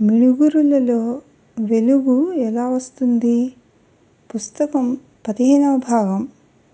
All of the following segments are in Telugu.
మిణుగురులలో వెలుగు ఎలా వస్తుంది? పుస్తకం పదిహేనవ భాగం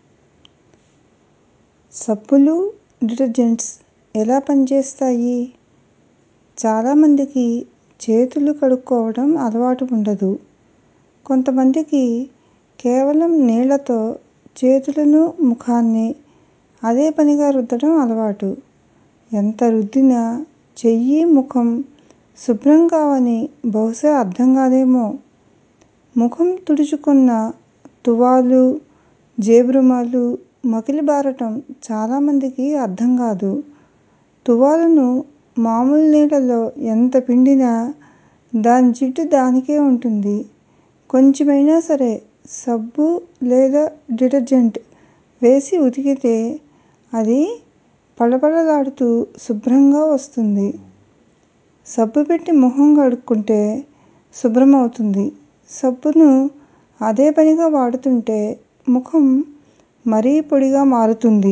సబ్బులు, డిటర్జెంట్స్ ఎలా పనిచేస్తాయి? చాలామందికి చేతులు కడుక్కోవడం అలవాటు ఉండదు. కొంతమందికి కేవలం నీళ్ళతో చేతులను, ముఖాన్ని అదే పనిగా రుద్దడం అలవాటు. ఎంత రుద్దినా చెయ్యి, ముఖం శుభ్రం కావని బహుశా అర్థం కాదేమో! ముఖం తుడుచుకున్న తువాలు, జేబురుమాలు మకిలిబారటం చాలామందికి అర్థం కాదు. తువాలును మామూలు నీళ్ళలో ఎంత పిండినా దాని జిడ్డు దానికే ఉంటుంది. కొంచెమైనా సరే సబ్బు లేదా డిటర్జెంట్ వేసి ఉతికితే అది పళపళలాడుతూ శుభ్రంగా వస్తుంది. సబ్బు పెట్టి మొహం కడుక్కుంటే శుభ్రమవుతుంది. సబ్బును అదే పనిగా వాడుతుంటే ముఖం మరీ పొడిగా మారుతుంది.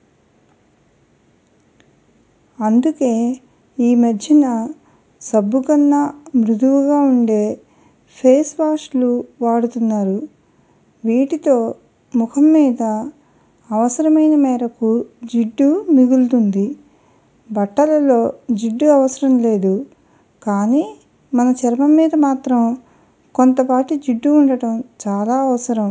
అందుకే ఈ మధ్యన సబ్బుకన్నా మృదువుగా ఉండే ఫేస్ వాష్ లు వాడుతున్నారు. వీటితో ముఖం మీద అవసరమైన మేరకు జిడ్డు మిగులుతుంది. బట్టలలో జిడ్డు అవసరం లేదు. కానీ మన చర్మం మీద మాత్రం కొంతపాటి జిడ్డు ఉండటం చాలా అవసరం.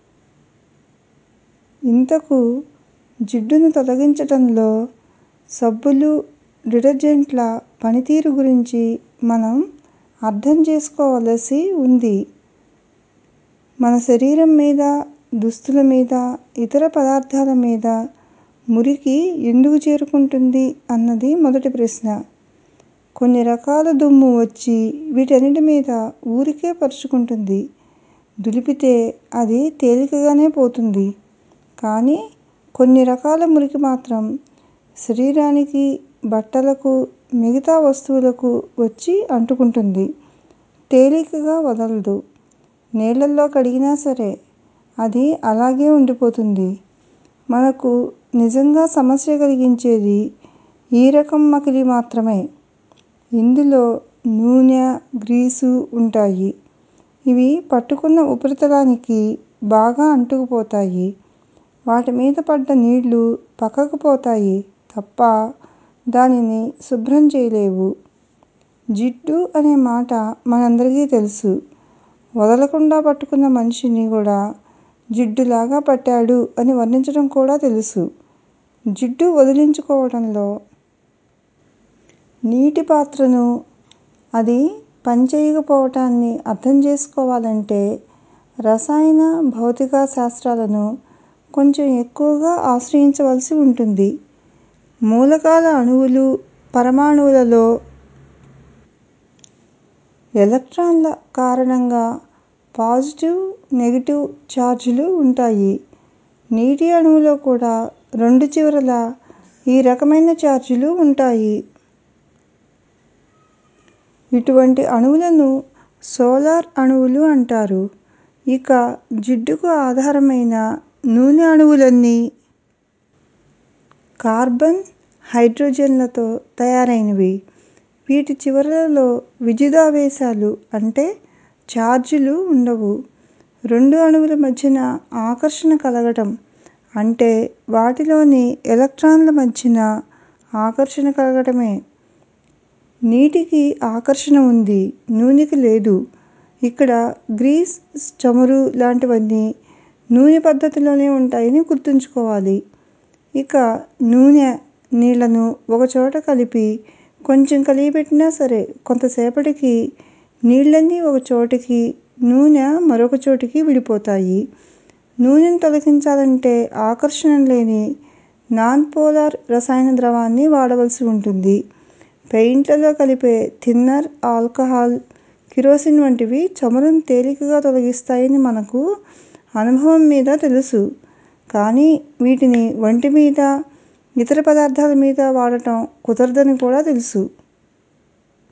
ఇంతకు జిడ్డును తొలగించటంలో సబ్బులు, డిటర్జెంట్ల పనితీరు గురించి మనం అర్థం చేసుకోవలసి ఉంది. మన శరీరం మీద, దుస్తుల మీద, ఇతర పదార్థాల మీద మురికి ఎందుకు చేరుకుంటుంది అన్నది మొదటి ప్రశ్న. కొన్ని రకాల దుమ్ము వచ్చి వీటన్నిటి మీద ఊరికే పరుచుకుంటుంది. దులిపితే అది తేలికగానే పోతుంది. కానీ కొన్ని రకాల మురికి మాత్రం శరీరానికి, బట్టలకు, మిగతా వస్తువులకు వచ్చి అంటుకుంటుంది. తేలికగా వదలదు. నీళ్ళలో కడిగినా సరే అది అలాగే ఉండిపోతుంది. మనకు నిజంగా సమస్య కలిగించేది ఈ రకం మకిలి మాత్రమే. ఇందులో నూనె, గ్రీసు ఉంటాయి. ఇవి పట్టుకున్న ఉపరితలానికి బాగా అంటుకుపోతాయి. వాటి మీద పడ్డ నీళ్ళు పక్కకు పోతాయి తప్ప దానిని శుభ్రం చేయలేవు. జిడ్డు అనే మాట మనందరికీ తెలుసు. వదలకుండా పట్టుకున్న మనిషిని కూడా జిడ్డులాగా పట్టాడు అని వర్ణించటం కూడా తెలుసు. జిడ్డు వదిలించుకోవటంలో నీటి పాత్రను, అది పనిచేయకపోవటాన్ని అర్థం చేసుకోవాలంటే రసాయన, భౌతిక శాస్త్రాలను కొంచెం ఎక్కువగా ఆశ్రయించవలసి ఉంటుంది. మూలకాల అణువులు, పరమాణువులలో ఎలక్ట్రాన్ల కారణంగా పాజిటివ్, నెగెటివ్ చార్జీలు ఉంటాయి. నీటి అణువులో కూడా రెండు చివరలా ఈ రకమైన చార్జీలు ఉంటాయి. ఇటువంటి అణువులను సోలార్ అణువులు అంటారు. ఇక జిడ్డుకు ఆధారమైన నూనె అణువులన్నీ కార్బన్, హైడ్రోజన్లతో తయారైనవి. వీటి చివరలలో విద్యుదావేశాలు అంటే చార్జీలు ఉండవు. రెండు అణువుల మధ్యన ఆకర్షణ కలగటం అంటే వాటిలోని ఎలక్ట్రాన్ల మధ్యన ఆకర్షణ కలగటమే. నీటికి ఆకర్షణ ఉంది. నూనెకి లేదు. ఇక్కడ గ్రీస్, చమురు లాంటివన్నీ నూనె పద్ధతిలోనే ఉంటాయని గుర్తుంచుకోవాలి. ఇక నూనె, నీళ్ళను ఒకచోట కలిపి కొంచెం కలియబెట్టినా సరే కొంతసేపటికి నీళ్ళన్నీ ఒక చోటికి, నూనె మరొక చోటికి విడిపోతాయి. నూనెను తొలగించాలంటే ఆకర్షణ లేని నాన్ పోలార్ రసాయన ద్రవాన్ని వాడవలసి ఉంటుంది. పెయింట్లలో కలిపే థిన్నర్, ఆల్కహాల్, కిరోసిన్ వంటివి చమురును తేలికగా తొలగిస్తాయని మనకు అనుభవం మీద తెలుసు. కానీ వీటిని వంటి మీద, ఇతర పదార్థాల మీద వాడటం కుదరదని కూడా తెలుసు.